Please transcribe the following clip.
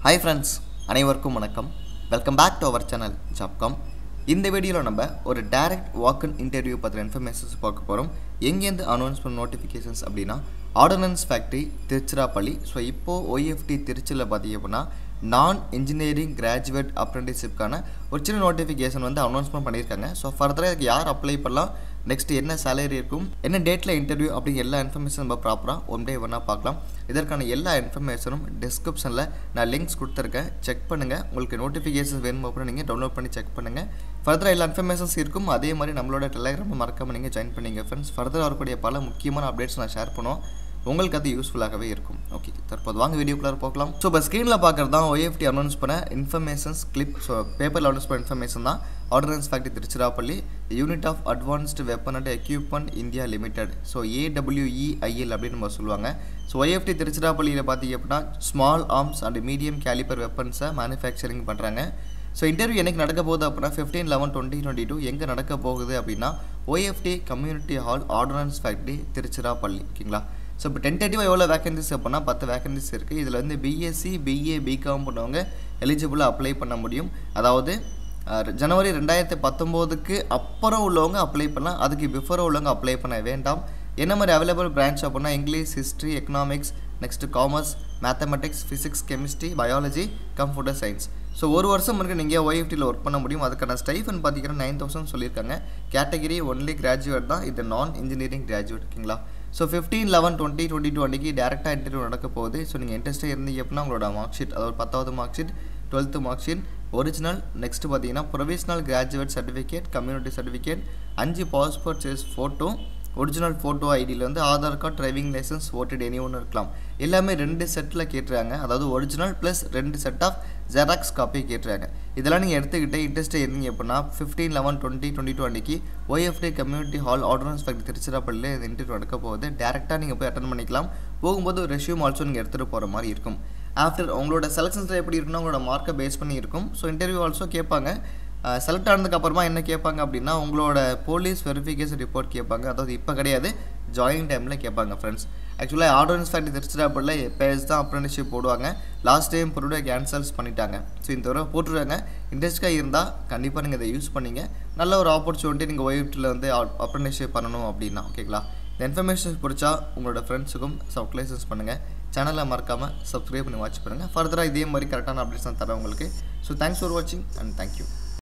hi friends அனைவருக்கும் வணக்கம் welcome back to our channel Jobcom இந்த வீடியோவில் நம்ம ஒரு டைரக்ட் வாக்கன் இன்டர்வியூ பற்றின இன்ஃபர்மேஷன்ஸ் பார்க்க போகிறோம் எங்கேருந்து அனௌன்ஸ்மெண்ட் நோட்டிஃபிகேஷன்ஸ் அப்படின்னா ஆர்டனன்ஸ் ஃபேக்ட்ரி திருச்சிராப்பள்ளி ஸோ இப்போது ஒய்எஃப்டி திருச்சியில் பார்த்தீங்க அப்படின்னா நான் இன்ஜினியரிங் கிராஜுவேட் அப்ரெண்டிஸ்ஷிப்கான ஒரு சின்ன நோட்டிஃபிகேஷன் வந்து அனௌன்ஸ்மெண்ட் பண்ணியிருக்காங்க ஸோ ஃபர்தராக இதுக்கு யார் அப்ளை பண்ணலாம் நெக்ஸ்ட் என்ன சேலரி இருக்கும் என்ன டேட்டில் இன்டர்வியூ அப்படிங்கிற எல்லா இன்ஃபர்மேஷன் நம்ம ப்ராப்பராக ஒன் டே ஒன்றா பார்க்கலாம் இதற்கான எல்லா இன்ஃபர்மேஷனும் டிஸ்கிரிப்ஷனில் நான் லிங்க்ஸ் கொடுத்துருக்கேன் செக் பண்ணுங்கள் உங்களுக்கு நோட்டிஃபிகேஷன் வேணும் அப்படின்னு நீங்கள் டவுன்லோட் பண்ணி செக் பண்ணுங்கள் ஃபர்தராக எல்லா இன்ஃபர்மேஷன்ஸ் இருக்கும் அதே மாதிரி நம்மளோட டெலிகிராம் மறக்காமல் நீங்கள் ஜாயின் பண்ணிங்க ஃப்ரெண்ட்ஸ் ஃபர்தராக வரக்கூடிய பல முக்கியமான அப்டேட்ஸ் நான் ஷேர் பண்ணுவோம் உங்களுக்கு அது யூஸ்ஃபுல்லாகவே இருக்கும் ஓகே தற்போது வாங்க வீடியோக்குள்ளே பார்க்கலாம் ஸோ இப்போ ஸ்க்ரீனில் பார்க்குறது தான் ஒய்எஃப்டி அனௌன்ஸ் பண்ண இன்ஃபர்மேஷன்ஸ் கிளிப் ஸோ பேப்பரில் அனௌன்ஸ் பண்ண இன்ஃபர்மேஷன் தான் ordnance factory Tiruchirappalli unit of advanced weapon and equipment India limited so AWEIL அப்படின்னு நம்ம சொல்லுவாங்க ஸோ ஒய்எஃப்டி திருச்சிராப்பள்ளியில் பார்த்தீங்க அப்படின்னா small arms and medium calibre வெப்பன்ஸை மேனுஃபேக்சரிங் பண்ணுறாங்க ஸோ இன்டர்வியூ எனக்கு நடக்க போகுது அப்படின்னா fifteen eleven twenty twenty two எங்கே நடக்க போகுது அப்படின்னா OFT community hall ordnance factory Tiruchirappalli ஓகேங்களா ஸோ இப்போ டென்டேட்டிவாக எவ்வளோ வேகன்சிஸ் அப்படின்னா பத்து வேகன்சிஸ் இருக்குது இதில் வந்து பிஎஸ்சி பிஏ பிகாம் பண்ணவங்க எலிஜிபிளாக அப்ளை பண்ண முடியும் அதாவது அஹ், ஜனவரி ரெண்டாயிரத்தி பத்தொம்போதுக்கு அப்புறம் உள்ளவங்க அப்ளை பண்ணலாம் அதுக்கு பிஃபோராக உள்ளவங்க அப்ளை பண்ண வேண்டாம் என்ன மாதிரி அவைலபிள் பிரான்ச் அப்படின்னா English history economics next commerce mathematics physics chemistry biology computer science so ஒரு வருஷம் வரைக்கும் நீங்கள் ஒய்எஃப்டியில் ஒர்க் பண்ண முடியும் அதுக்கான ஸ்டைஃபன் பார்த்தீங்கன்னா நைன் தௌசண்ட் சொல்லியிருக்காங்க கேட்டகரி ஒன்லி கிராஜுவேட் தான் இது நான் இன்ஜினியரிங் கிராஜுவேட் ஓகேங்களா so fifteen eleven twenty twenty two அன்றைக்கி டேரெக்டாக இன்டர்வியூ நடக்க போகுது ஸோ நீங்கள் இன்ட்ரெஸ்ட்டாக இருந்தீங்க அப்படின்னா உங்களோட மார்க் ஷீட் அதாவது பத்தாவது mark sheet twelfth mark sheet original next பார்த்தீங்கன்னா provisional graduate certificate community certificate அஞ்சு passport size photo original photo ஐடியில் வந்து ஆதார் கார்டு டிரைவிங் லைசன்ஸ் ஓட்டட் எனி ஒன்று இருக்கலாம் எல்லாமே ரெண்டு செட்டில் கேட்டுறாங்க அதாவது ஒரிஜினல் ப்ளஸ் ரெண்டு செட் ஆஃப் ஜெராக்ஸ் காப்பி கேட்டுறாங்க இதெல்லாம் நீங்கள் எடுத்துக்கிட்டு இன்ட்ரெஸ்ட்டாக இருந்தீங்க அப்படின்னா fifteen eleven twenty twenty two அன்றைக்கி OFT community hall ordnance factory திருச்சிராப்பள்ளியில் இந்த இன்டர்வியூ நடக்க போகுது டேரெக்டாக நீங்கள் போய் அட்டன் பண்ணிக்கலாம் போகும்போது ரெஷ்யூம் ஆல்சோ நீங்கள் எடுத்துகிட்டு போகிற மாதிரி இருக்கும் ஆஃப்டர் உங்களோட செலெக்ஷன்ஸ் எப்படி இருக்குன்னா உங்களோட மார்க்கை பேஸ் பண்ணி இருக்கும் ஸோ இன்டர்வியூ ஆல்சோ கேட்பாங்க செலக்ட் ஆனதுக்கு அப்புறமா என்ன கேட்பாங்க அப்படின்னா உங்களோட போலீஸ் வெரிஃபிகேஷன் ரிப்போர்ட் கேட்பாங்க அதாவது இப்போ கிடையாது ஜாயின் டைமில் கேட்பாங்க ஃப்ரெண்ட்ஸ் ஆக்சுவலாக ஆர்டனன்ஸ் ஃபேக்ட்ரி திருச்சிராப்பள்ளியில் எப்பேஸ் தான் அப்ரெண்டிஷிப் போடுவாங்க லாஸ்ட் டைம் பொருடைய கேன்சல்ஸ் பண்ணிட்டாங்க ஸோ இந்த தடவை போட்டுருவாங்க இன்ட்ரெஸ்ட்டாக இருந்தால் கண்டிப்பாக நீங்கள் இதை யூஸ் பண்ணீங்க நல்ல ஒரு ஆப்பர்ச்சுனிட்டி நீங்கள் ஒய்ஃப்டில் வந்து அப்ரெண்டிஷிப் பண்ணணும் அப்படின்னா ஓகேங்களா இந்த இன்ஃபர்மேஷன்ஸ் பிடிச்சா உங்களோட ஃப்ரெண்ட்ஸுக்கும் சப்ளைசன்ஸ் பண்ணுங்கள் சேனலை மறக்காமல் சப்ஸ்கிரைப் பண்ணி வாட்ச் பண்ணுங்கள் ஃபர்தராக இதே மாதிரி கரெக்டான அப்டேட்ஸ் நான் தரேன் உங்களுக்கு ஸோ தேங்க்ஸ் ஃபார் வாட்சிங் அண்ட் தேங்க்யூ